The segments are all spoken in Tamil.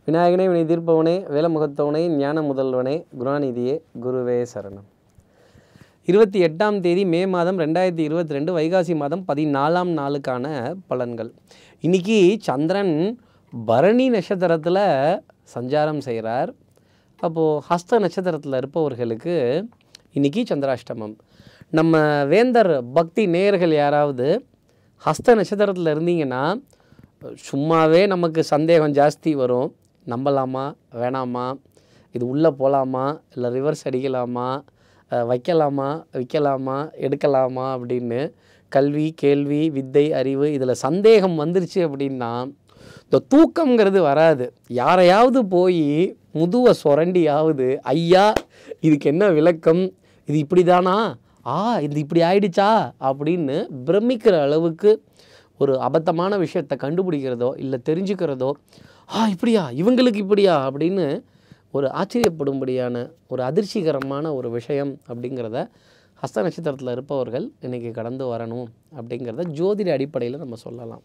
விநாயகனே வினை தீர்ப்பவனே வேலமுகத்தவனே ஞான முதல்வனே குணாநிதியே குருவே சரணம் இருபத்தி எட்டாம் தேதி மே மாதம் ரெண்டாயிரத்தி இருபத்தி ரெண்டு வைகாசி மாதம் பதினாலாம் நாளுக்கான பலன்கள் இன்னைக்கு சந்திரன் பரணி நட்சத்திரத்தில் சஞ்சாரம் செய்கிறார் அப்போது ஹஸ்த நட்சத்திரத்தில் இருப்பவர்களுக்கு இன்னைக்கு சந்திராஷ்டமம் நம்ம வேந்தர் பக்தி நேயர்கள் யாராவது ஹஸ்த நட்சத்திரத்தில் இருந்தீங்கன்னா சும்மாவே நமக்கு சந்தேகம் ஜாஸ்தி வரும் நம்பலாமா வேணாமா இது உள்ளே போகலாமா இல்லை ரிவர்ஸ் அடிக்கலாமா அஹ் வைக்கலாமா விற்கலாமா எடுக்கலாமா அப்படின்னு கல்வி கேள்வி வித்தை அறிவு இதில் சந்தேகம் வந்துருச்சு அப்படின்னா இந்த தூக்கம்ங்கிறது வராது யாரையாவது போய் முதுவை சுரண்டியாவது ஐயா இதுக்கு என்ன விளக்கம் இது இப்படி தானா ஆ இது இப்படி ஆயிடுச்சா அப்படின்னு பிரமிக்கிற அளவுக்கு ஒரு அபத்தமான விஷயத்தை கண்டுபிடிக்கிறதோ இல்லை தெரிஞ்சுக்கிறதோ ஆ இப்படியா இவங்களுக்கு இப்படியா அப்படின்னு ஒரு ஆச்சரியப்படும்படியான ஒரு அதிர்ச்சிகரமான ஒரு விஷயம் அப்படிங்கிறத ஹஸ்த நட்சத்திரத்தில் இருப்பவர்கள் இன்றைக்கி கடந்து வரணும் அப்படிங்கிறத ஜோதிட அடிப்படையில் நம்ம சொல்லலாம்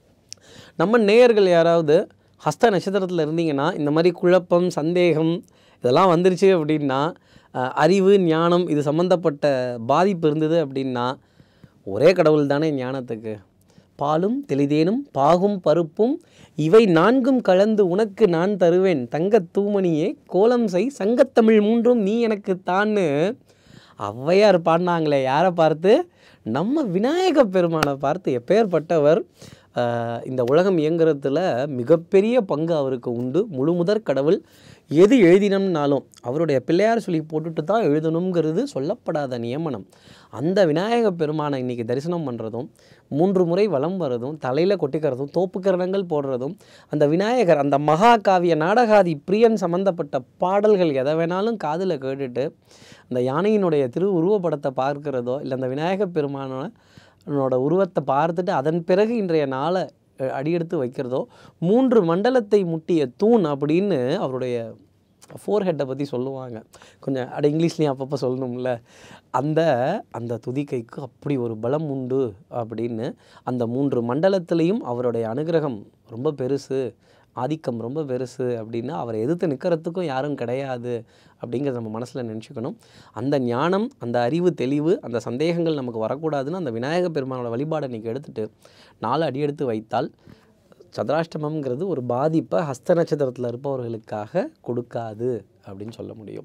நம்ம நேயர்கள் யாராவது ஹஸ்த நட்சத்திரத்தில் இருந்தீங்கன்னா இந்த மாதிரி குழப்பம் சந்தேகம் இதெல்லாம் வந்துருச்சு அப்படின்னா அஹ், அறிவு ஞானம் இது சம்மந்தப்பட்ட பாதிப்பு இருந்தது அப்படின்னா ஒரே கடவுள் தானே ஞானத்துக்கு பாலும் தெளிதேனும் பாகும் பருப்பும் இவை நான்கும் கலந்து உனக்கு நான் தருவேன் தங்கத் தூமணியே கோலம் செய் சங்கத்தமிழ் மூன்றும் நீ எனக்கு தான்னு ஔவையார் பாடினாங்களே யாரை பார்த்து நம்ம விநாயக பெருமானை பார்த்து எப்பேற்பட்டவர் ஆஹ், இந்த உலகம் இயங்குறதுல மிகப்பெரிய பங்கு அவருக்கு உண்டு முழு முதற் கடவுள் எது எழுதினோம்னாலும் அவருடைய பிள்ளையார் சொல்லி போட்டுட்டு தான் எழுதணுங்கிறது சொல்லப்படாத நியமனம் அந்த விநாயக பெருமானை இன்னைக்கு தரிசனம் பண்ணுறதும் மூன்று முறை வலம் வர்றதும் தலையில் கொட்டிக்கிறதும் தோப்புக்கரணங்கள் போடுறதும் அந்த விநாயகர் அந்த மகா காவிய நாடகாதி பிரியன் சம்பந்தப்பட்ட பாடல்கள் எதை வேணாலும் காதில் கேட்டுட்டு அந்த யானையினுடைய திரு உருவப்படத்தை பார்க்கிறதோ இல்லை அந்த விநாயக பெருமானோட உருவத்தை பார்த்துட்டு அதன் பிறகு இன்றைய நாளை அஹ், அடியெடுத்து வைக்கிறதோ மூன்று மண்டலத்தை முட்டிய தூண் அப்படின்னு அவருடைய ஃபோர்ஹெட்டை பற்றி சொல்லுவாங்க கொஞ்சம் அட இங்கிலீஷ்லேயும் அப்பப்போ சொல்லணும்ல அந்த அந்த துதிக்கைக்கு அப்படி ஒரு பலம் உண்டு அப்படின்னு அந்த மூன்று மண்டலத்திலையும் அவருடைய அனுகிரகம் ரொம்ப பெருசு ஆதிக்கம் ரொம்ப பெருசு அப்படின்னா அவரை எதிர்த்து நிற்கிறதுக்கும் யாரும் கிடையாது அப்படிங்கிறத நம்ம மனசில் நினச்சிக்கணும் அந்த ஞானம் அந்த அறிவு தெளிவு அந்த சந்தேகங்கள் நமக்கு வரக்கூடாதுன்னு அந்த விநாயக பெருமானோட வழிபாடை இன்றைக்கி எடுத்துட்டு நாலு அடி எடுத்து வைத்தால் சந்திராஷ்டமம்ங்கிறது ஒரு பாதிப்பை ஹஸ்த நட்சத்திரத்தில் இருப்பவர்களுக்காக கொடுக்காது அப்படின்னு சொல்ல முடியும்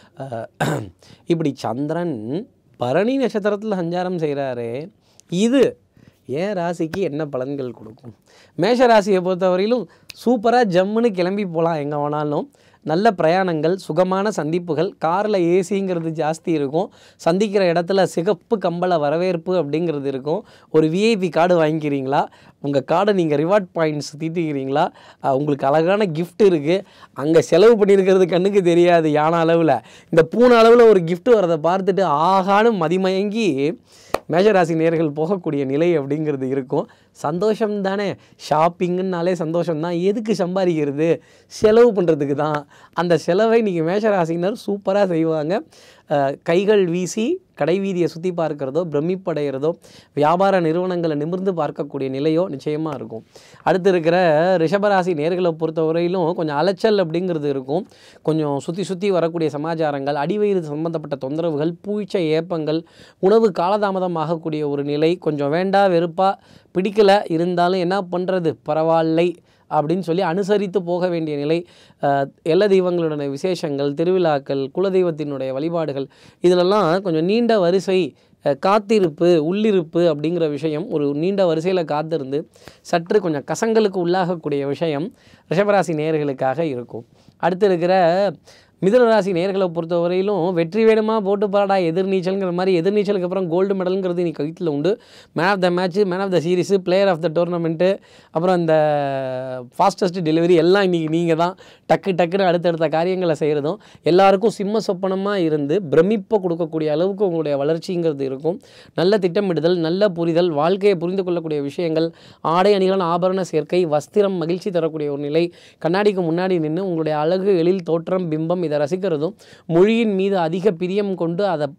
அஹ் இப்படி சந்திரன் பரணி நட்சத்திரத்தில் சஞ்சாரம் செய்கிறாரே இது ஏன் ராசிக்கு என்ன பலன்கள் கொடுக்கும் மேஷ ராசியை பொறுத்தவரையிலும் சூப்பராக ஜம்முன்னு கிளம்பி போகலாம் எங்கே வேணாலும் நல்ல பிரயாணங்கள் சுகமான சந்திப்புகள் காரில் ஏசிங்கிறது ஜாஸ்தி இருக்கும் சந்திக்கிற இடத்துல சிகப்பு கம்பள வரவேற்பு அப்படிங்கிறது இருக்கும் ஒரு விஐபி கார்டு வாங்கிக்கிறீங்களா உங்கள் கார்டை நீங்கள் ரிவார்ட் பாயிண்ட்ஸ் தீட்டிக்கிறீங்களா அஹ் உங்களுக்கு அழகான gift இருக்குது அங்கே செலவு பண்ணியிருக்கிறது கண்ணுக்கு தெரியாது யானை அளவில் இந்த பூனை அளவில் ஒரு gift வரதை பார்த்துட்டு ஆகான்னு மதிமயங்கி மேஷராசி நேர்கள் போகக்கூடிய நிலை அப்படிங்கிறது இருக்கும் சந்தோஷம் தானே ஷாப்பிங்குன்னாலே சந்தோஷம் தான் எதுக்கு சம்பாதிக்கிறது செலவு பண்ணுறதுக்கு தான் அந்த செலவை நீங்கள் மேஷராசினர் சூப்பராக செய்வாங்க அஹ், கைகள் வீசி கடை வீதியை சுற்றி பார்க்கிறதோ பிரமிப்படைகிறதோ வியாபார நிறுவனங்களை நிமிர்ந்து பார்க்கக்கூடிய நிலையோ நிச்சயமாக இருக்கும் அடுத்து இருக்கிற ரிஷபராசி நேர்களை பொறுத்தவரையிலும் கொஞ்சம் அலைச்சல் அப்படிங்கிறது இருக்கும் கொஞ்சம் சுற்றி சுற்றி வரக்கூடிய சமாச்சாரங்கள் அடிவயிறு சம்பந்தப்பட்ட தொந்தரவுகள் பூய்ச்ச ஏப்பங்கள் உணவு காலதாமதம் ஆகக்கூடிய ஒரு நிலை கொஞ்சம் வேண்டா வெறுப்பா பிடிக்கல இருந்தாலும் என்ன பண்ணுறது பரவாயில்லை அப்படின்னு சொல்லி அனுசரித்து போக வேண்டிய நிலை அஹ், எல்ல தெய்வங்களுடைய விசேஷங்கள் திருவிழாக்கள் குலதெய்வத்தினுடைய வழிபாடுகள் இதிலெல்லாம் கொஞ்சம் நீண்ட வரிசை அஹ், காத்திருப்பு உள்ளிருப்பு அப்படிங்கிற விஷயம் ஒரு நீண்ட வரிசையில் காத்திருந்து சற்று கொஞ்சம் கசங்களுக்கு உள்ளாகக்கூடிய விஷயம் ரிஷபராசி நேயர்களுக்காக இருக்கும் அடுத்து இருக்கிற மிதுனராசி நேர்களை பொறுத்தவரையிலும் வெற்றி வேணுமா போட்டு பாடா எதிர்நீச்சல்ங்கிற மாதிரி எதிர்நீச்சலுக்கு அப்புறம் கோல்டு மெடலுங்கிறது இன்னைக்கு கைத்தில் உண்டு man of the match man of the series player of the tournament அப்புறம் இந்த ஃபாஸ்டஸ்ட் டெலிவரி எல்லாம் இன்றைக்கி நீங்கள் தான் டக்கு டக்குன்னு அடுத்தடுத்த காரியங்களை செய்கிறதும் எல்லாருக்கும் சிம்ம சொப்பனமாக இருந்து பிரமிப்பை கொடுக்கக்கூடிய அளவுக்கு உங்களுடைய வளர்ச்சிங்கிறது இருக்கும் நல்ல திட்டமிடுதல் நல்ல புரிதல் வாழ்க்கையை புரிந்து கொள்ளக்கூடிய விஷயங்கள் ஆடை அணிகள் ஆபரண சேர்க்கை வஸ்திரம் மகிழ்ச்சி தரக்கூடிய ஒரு நிலை கண்ணாடிக்கு முன்னாடி நின்று உங்களுடைய அழகு எழில் தோற்றம் பிம்பம் இதை ரசிக்கிறதும் மொழியின் மீது அதிக பிரியம் கொண்டு அதை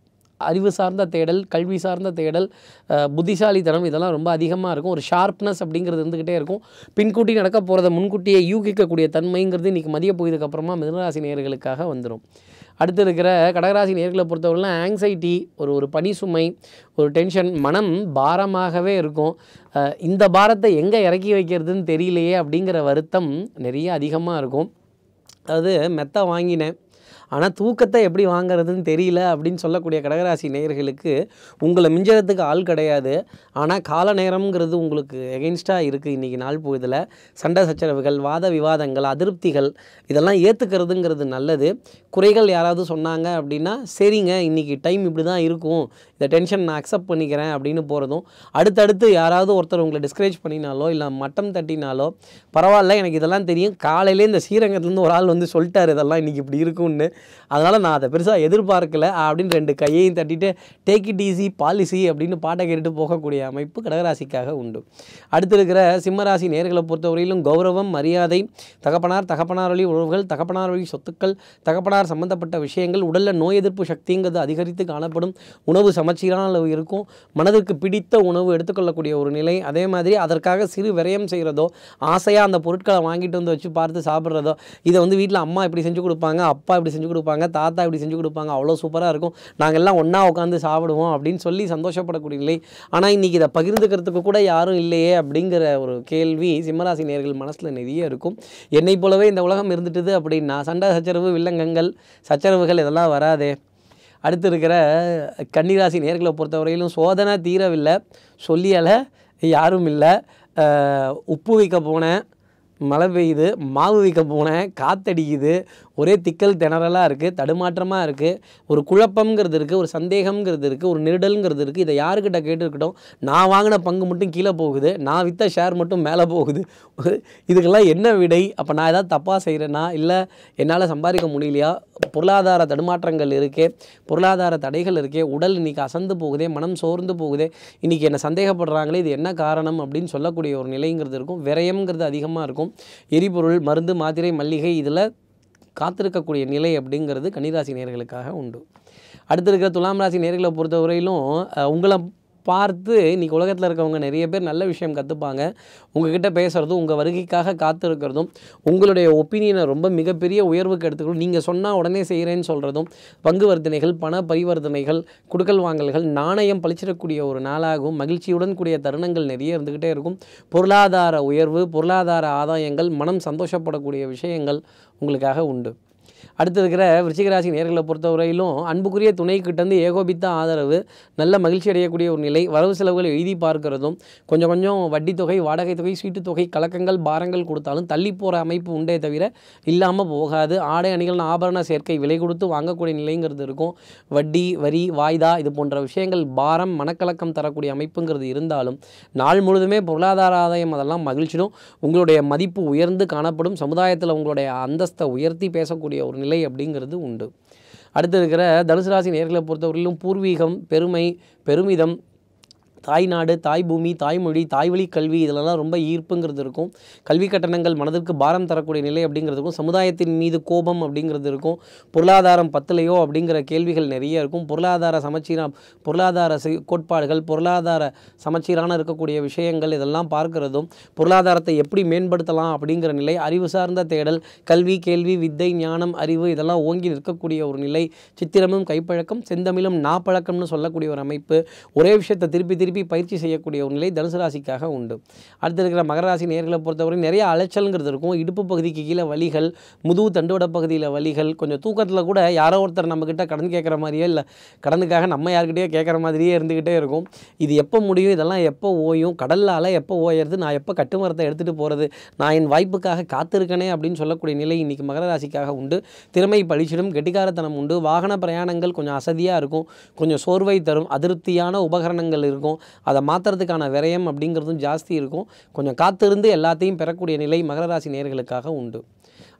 அறிவு சார்ந்த தேடல் கல்வி சார்ந்த தேடல் அஹ், புத்திசாலித்தனம் இதெல்லாம் ரொம்ப அதிகமாக இருக்கும் ஒரு ஷார்ப்னஸ் அப்படிங்கிறது இருந்துக்கிட்டே இருக்கும் பின்கூட்டி நடக்க போகிறத முன்கூட்டியே யூகிக்கக்கூடிய தன்மைங்கிறது இன்றைக்கி மதிய போயதுக்கு அப்புறமா மிதனராசி நேயர்களுக்காக வந்துடும் அடுத்து இருக்கிற கடகராசி நேர்களை பொறுத்தவரைலாம் ஆங்ஸைட்டி ஒரு ஒரு பனி சுமை ஒரு டென்ஷன் மனம் பாரமாகவே இருக்கும் அஹ் இந்த பாரத்தை எங்கே இறக்கி வைக்கிறதுன்னு தெரியலையே அப்படிங்கிற வருத்தம் நிறைய அதிகமாக இருக்கும் அதாவது மெத்த வாங்கினேன் ஆனால் தூக்கத்தை எப்படி வாங்குறதுன்னு தெரியல அப்படின்னு சொல்லக்கூடிய கடகராசி நேயர்களுக்கு உங்களை மிஞ்சறதுக்கு ஆள் கிடையாது ஆனால் கால நேரம்ங்கிறது உங்களுக்கு எகென்ஸ்டாக இருக்குது இன்றைக்கி நாள் பொழுதில் சண்டை சச்சரவுகள் வாத விவாதங்கள் அதிருப்திகள் இதெல்லாம் ஏற்றுக்கிறதுங்கிறது நல்லது குறைகள் யாராவது சொன்னாங்க அப்படின்னா சரிங்க இன்றைக்கி டைம் இப்படி தான் இருக்கும் இந்த டென்ஷன் நான் அக்செப்ட் பண்ணிக்கிறேன் அப்படின்னு போகிறதும் அடுத்தடுத்து யாராவது ஒருத்தர் உங்களை டிஸ்கரேஜ் பண்ணினாலோ இல்லை மட்டம் தட்டினாலோ பரவாயில்ல எனக்கு இதெல்லாம் தெரியும் காலையிலே இந்த ஸ்ரீரங்கத்துலேருந்து ஒரு ஆள் வந்து சொல்லிட்டார் இதெல்லாம் இன்றைக்கி இப்படி இருக்கும்னு அதனால் நான் அதை பெருசாக எதிர்பார்க்கல அப்படின்னு ரெண்டு கையையும் தட்டிட்டு டேக் இட் ஈஸி பாலிசி அப்படின்னு பாட்டை கேட்டுட்டு போகக்கூடிய அமைப்பு கடகராசிக்காக உண்டு அடுத்து இருக்கிற சிம்மராசி நேர்களை பொறுத்தவரையிலும் கௌரவம் மரியாதை தகப்பனார் தகப்பனார் வழி உறவுகள் தகப்பனார் வழி சொத்துக்கள் தகப்பனார் சம்பந்தப்பட்ட விஷயங்கள் உடலில் நோய் எதிர்ப்பு சக்திங்கிறது அதிகரித்து காணப்படும் உணவு சமச்சீரான அளவு இருக்கும் மனதிற்கு பிடித்த உணவு எடுத்துக்கொள்ளக்கூடிய ஒரு நிலை அதே மாதிரி அதற்காக சிறு விரயம் செய்கிறதோ ஆசையாக அந்த பொருட்களை வாங்கிட்டு வந்து வச்சு பார்த்து சாப்பிட்றதோ இதை வந்து வீட்டில் அம்மா இப்படி செஞ்சு கொடுப்பாங்க அப்பா இப்படி செஞ்சு கொடுப்பாங்க தாத்தா இப்படி செஞ்சு கொடுப்பாங்க அவ்வளோ சூப்பராக இருக்கும் நாங்கள் எல்லாம் ஒன்றா உட்காந்து சாப்பிடுவோம் அப்படின்னு சொல்லி சந்தோஷப்படக்கூடிய நிலை ஆனால் இன்றைக்கி இதை பகிர்ந்துக்கிறதுக்கு கூட யாரும் இல்லையே அப்படிங்கிற ஒரு கேள்வி சிம்மராசி நேர்கள் மனசில் நிறைய இருக்கும் என்னை போலவே இந்த உலகம் இருந்துட்டுது அப்படின்னா சண்டை சச்சரவு வில்லங்கங்கள் சச்சரவுகள் இதெல்லாம் வராதே அடுத்து இருக்கிற கன்னிராசி நேர்களை பொறுத்தவரையிலும் சோதனை தீரவில்லை சொல்லியலை யாரும் இல்லை அஹ், உப்பு வைக்க போனேன் மழை பெய்யுது மாவு வைக்க போனேன் காத்தடிக்குது ஒரே திக்கல் திணறலாக இருக்குது தடுமாற்றமாக இருக்குது ஒரு குழப்பம்ங்கிறது இருக்குது ஒரு சந்தேகம்ங்கிறது இருக்குது ஒரு நெருடல்ங்கிறது இருக்குது இதை யாருக்கிட்ட கேட்டுருக்கட்டும் நான் வாங்கின பங்கு மட்டும் கீழே போகுது நான் விற்ற ஷேர் மட்டும் மேலே போகுது இதுக்கெல்லாம் என்ன விடை அப்போ நான் ஏதாவது தப்பாக செய்கிறேன்னா இல்லை என்னால் சம்பாதிக்க முடியலையா பொருளாதார தடுமாற்றங்கள் இருக்கே பொருளாதார தடைகள் இருக்கே உடல் இன்னைக்கு அசந்து போகுதே மனம் சோர்ந்து போகுதே இன்றைக்கி என்ன சந்தேகப்படுறாங்களே இது என்ன காரணம் அப்படின்னு சொல்லக்கூடிய ஒரு நிலைங்கிறது இருக்கும் விரயம்ங்கிறது அதிகமாக இருக்கும் எரிபொருள் மருந்து மாத்திரை மல்லிகை இதில் காத்திருக்கக்கூடிய நிலை அப்படிங்கிறது கன்னிராசி நேர்களுக்காக உண்டு அடுத்து இருக்கிற துலாம் ராசி நேர்களை பொறுத்தவரையிலும் அஹ், உங்களை பார்த்து இன்றைக்கி உலகத்தில் இருக்கவங்க நிறைய பேர் நல்ல விஷயம் கற்றுப்பாங்க உங்ககிட்ட பேசுகிறதும் உங்கள் வருகைக்காக காத்திருக்கிறதும் உங்களுடைய ஒப்பீனியனை ரொம்ப மிகப்பெரிய உயர்வுக்கு எடுத்துக்கணும் நீங்கள் சொன்னால் உடனே செய்கிறேன்னு சொல்கிறதும் பங்கு வர்த்தனைகள் பண பரிவர்த்தனைகள் குடுக்கல் வாங்கல்கள் நாணயம் பளிச்சிடக்கூடிய ஒரு நாளாகவும் மகிழ்ச்சியுடன் கூடிய தருணங்கள் நிறைய இருந்துக்கிட்டே இருக்கும் பொருளாதார உயர்வு பொருளாதார ஆதாயங்கள் மனம் சந்தோஷப்படக்கூடிய விஷயங்கள் உங்களுக்காக உண்டு அடுத்து இருக்கிற விருச்சிகராசி நேர்களை பொறுத்தவரையிலும் அன்புக்குரிய துணை கிட்டேருந்து ஏகோபித்த ஆதரவு நல்ல மகிழ்ச்சி அடையக்கூடிய ஒரு நிலை வரவு செலவுகள் எழுதி பார்க்கிறதும் கொஞ்சம் கொஞ்சம் வட்டி தொகை வாடகை தொகை சீட்டு தொகை கலக்கங்கள் பாரங்கள் கொடுத்தாலும் தள்ளி போகிற அமைப்பு உண்டே தவிர இல்லாமல் போகாது ஆடை அணிகள் ஆபரண சேர்க்கை விலை கொடுத்து வாங்கக்கூடிய நிலைங்கிறது இருக்கும் வட்டி வரி வாய்தா இது போன்ற விஷயங்கள் பாரம் மனக்கலக்கம் தரக்கூடிய அமைப்புங்கிறது இருந்தாலும் நாள் முழுதுமே பொருளாதார ஆதாயம் அதெல்லாம் மகிழ்ச்சிடும் உங்களுடைய மதிப்பு உயர்ந்து காணப்படும் சமுதாயத்தில் உங்களுடைய அந்தஸ்தை உயர்த்தி பேசக்கூடிய ஒரு நிலை அப்படிங்கிறது உண்டு அடுத்து இருக்கிற தனுசு ராசி நேர்களை பொறுத்தவரையிலும் பூர்வீகம் பெருமை பெருமிதம் தாய்நாடு தாய் பூமி தாய்மொழி தாய்வழி கல்வி இதிலெல்லாம் ரொம்ப ஈர்ப்புங்கிறது இருக்கும் கல்வி கட்டணங்கள் மனதிற்கு பாரம் தரக்கூடிய நிலை அப்படிங்கிறதுக்கும் சமுதாயத்தின் மீது கோபம் அப்படிங்கிறது இருக்கும் பொருளாதாரம் பத்தலையோ அப்படிங்கிற கேள்விகள் நிறைய இருக்கும் பொருளாதார சமச்சீரா பொருளாதார சி- கோட்பாடுகள் பொருளாதார சமச்சீரான இருக்கக்கூடிய விஷயங்கள் இதெல்லாம் பார்க்கிறதும் பொருளாதாரத்தை எப்படி மேம்படுத்தலாம் அப்படிங்கிற நிலை அறிவு சார்ந்த தேடல் கல்வி கேள்வி வித்தை ஞானம் அறிவு இதெல்லாம் ஓங்கி நிற்கக்கூடிய ஒரு நிலை சித்திரமும் கைப்பழக்கம் செந்தமிழும் நாப்பழக்கம்னு சொல்லக்கூடிய ஒரு அமைப்பு ஒரே விஷயத்தை திருப்பி திருப்பி பயிற்சி செய்யக்கூடிய ஒரு நிலை தனுசு ராசிக்காக உண்டு அடுத்து இருக்கிற மகர ராசி நேர்களை பொறுத்தவரை நிறைய அலைச்சல்ங்கிறது இருக்கும் இடுப்பு பகுதிக்கு கீழே வலிகள் முதுகு தண்டுவட பகுதியில் வலிகள் கொஞ்சம் தூக்கத்தில் கூட யாரோ ஒருத்தர் நம்மக்கிட்ட கடன் கேட்குற மாதிரியே இல்லை கடனுக்காக நம்ம யார்கிட்டயோ கேட்குற மாதிரியே இருந்துக்கிட்டே இருக்கும் இது எப்போ முடியும் இதெல்லாம் எப்போ ஓயும் கடல்ல அலை எப்போ ஓயறது நான் எப்போ கட்டுமரத்தை எடுத்துகிட்டு போகிறது நான் என் வாய்ப்புக்காக காத்திருக்கனே அப்படின்னு சொல்லக்கூடிய நிலை இன்றைக்கி மகர ராசிக்காக உண்டு திறமை பழிச்சிடும் கெட்டிக்காரத்தனம் உண்டு வாகன பிரயாணங்கள் கொஞ்சம் அசதியாக இருக்கும் கொஞ்சம் சோர்வை தரும் அதிருப்தியான உபகரணங்கள் இருக்கும் அதை மாற்றுறதுக்கான விரயம் அப்படிங்கிறதும் ஜாஸ்தி இருக்கும் கொஞ்சம் காத்திருந்து எல்லாத்தையும் பெறக்கூடிய நிலை மகர ராசி நேயர்களுக்காக உண்டு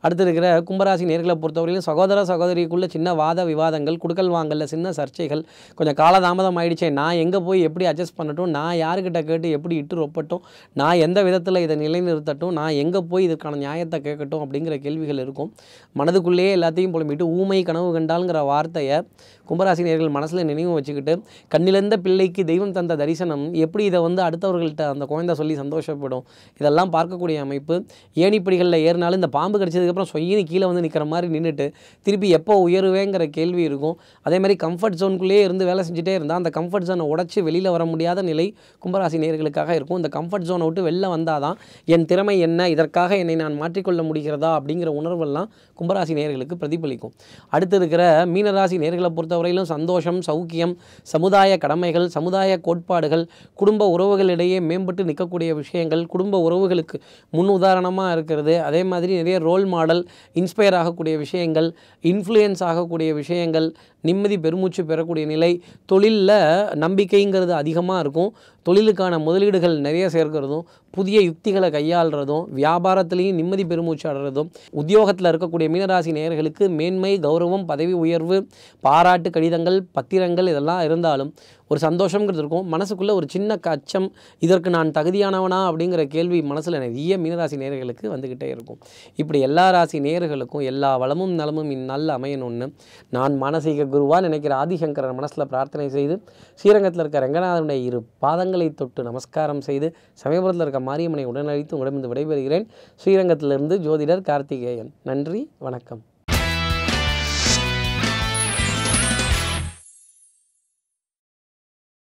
அடுத்து இருக்கிற கும்பராசி நேர்களை பொறுத்தவரையிலும் சகோதர சகோதரிக்குள்ள சின்ன வாத விவாதங்கள் குடுக்கல் வாங்கல சின்ன சர்ச்சைகள் கொஞ்சம் காலதாமதம் ஆயிடுச்சே நான் எங்கே போய் எப்படி அட்ஜஸ்ட் பண்ணட்டும் நான் யாருக்கிட்ட கேட்டு எப்படி இட்டு ரொப்பட்டும் நான் எந்த விதத்தில் இதை நிலைநிறுத்தட்டும் நான் எங்கே போய் இதுக்கான நியாயத்தை கேட்கட்டும் அப்படிங்கிற கேள்விகள் இருக்கும் மனதுக்குள்ளேயே எல்லாத்தையும் புலம்பிட்டு ஊமை கனவு கண்டாலுங்கிற வார்த்தையை கும்பராசி நேர்கள் மனசில் நினைவு வச்சுக்கிட்டு கண்ணிலந்த பிள்ளைக்கு தெய்வம் தந்த தரிசனம் எப்படி இதை வந்து அடுத்தவர்கள்ட்ட அந்த குழந்தை சொல்லி சந்தோஷப்படும் இதெல்லாம் பார்க்கக்கூடிய அமைப்பு ஏணிப்படிகளில் ஏறினாலும் இந்த பாம்பு கடிச்சதுக்கப்புறம் சொய்யின்னு கீழே வந்து நிற்கிற மாதிரி நின்றுட்டு திருப்பி எப்போ உயருவேங்கிற கேள்வி இருக்கும் அதே மாதிரி கம்ஃபர்ட் ஜோனுக்குள்ளேயே இருந்து வேலை செஞ்சுட்டே இருந்தால் அந்த கம்ஃபர்ட் ஜோனை உடச்சி வெளியில் வர முடியாத நிலை கும்பராசி நேர்களுக்காக இருக்கும் இந்த கம்ஃபர்ட் ஜோனை விட்டு வெளில வந்தால் தான் என் திறமை என்ன இதற்காக என்னை நான் மாற்றிக்கொள்ள முடிகிறதா அப்படிங்கிற உணர்வெல்லாம் கும்பராசி நேர்களுக்கு பிரதிபலிக்கும் அடுத்து இருக்கிற மீனராசி நேர்களை பொறுத்தவரையிலும் சந்தோஷம் சௌக்கியம் சமுதாய கடமைகள் சமுதாய கோட்பாடுகள் குடும்ப உறவுகளிடையே மேம்பட்டு நிற்கக்கூடிய விஷயங்கள் குடும்ப உறவுகளுக்கு முன் உதாரணமாக இருக்கிறது அதே மாதிரி நிறைய ரோல் மாடல் இன்ஸ்பயர் ஆகக்கூடிய விஷயங்கள் இன்ஃப்ளூயன்ஸ் ஆகக்கூடிய விஷயங்கள் நிம்மதி பெருமூச்சு பெறக்கூடிய நிலை தொழிலில் நம்பிக்கைங்கிறது அதிகமாக இருக்கும் தொழிலுக்கான முதலீடுகள் நிறைய சேர்க்கிறதும் புதிய யுக்திகளை கையாளுறதும் வியாபாரத்திலையும் நிம்மதி பெருமூச்சு அடைறதும் உத்தியோகத்தில் இருக்கக்கூடிய மீனராசி நேயர்களுக்கு மேன்மை கௌரவம் பதவி உயர்வு பாராட்டு கடிதங்கள் பத்திரங்கள் இதெல்லாம் இருந்தாலும் ஒரு சந்தோஷங்கிறது இருக்கும் மனசுக்குள்ளே ஒரு சின்ன கச்சம் இதற்கு நான் தகுதியானவனா அப்படிங்கிற கேள்வி மனசில் நிறைய மீனராசி நேயர்களுக்கு வந்துக்கிட்டே இருக்கும் இப்படி எல்லா ராசி நேயர்களுக்கும் எல்லா வளமும் நலமும் இந்நல்ல அமையணும்னு நான் மானசீக குருவா நினைக்கிற ஆதிசங்கரன் மனசில் பிரார்த்தனை செய்து ஸ்ரீரங்கத்தில் இருக்க ரங்கநாதனுடைய இரு பாதங்களை தொட்டு நமஸ்காரம் செய்து சமயபுரத்தில் இருக்க மாரியம்மனை உடனழித்து உங்களிடமிருந்து விடைபெறுகிறேன் ஸ்ரீரங்கத்திலிருந்து ஜோதிடர் கார்த்திகேயன் நன்றி வணக்கம்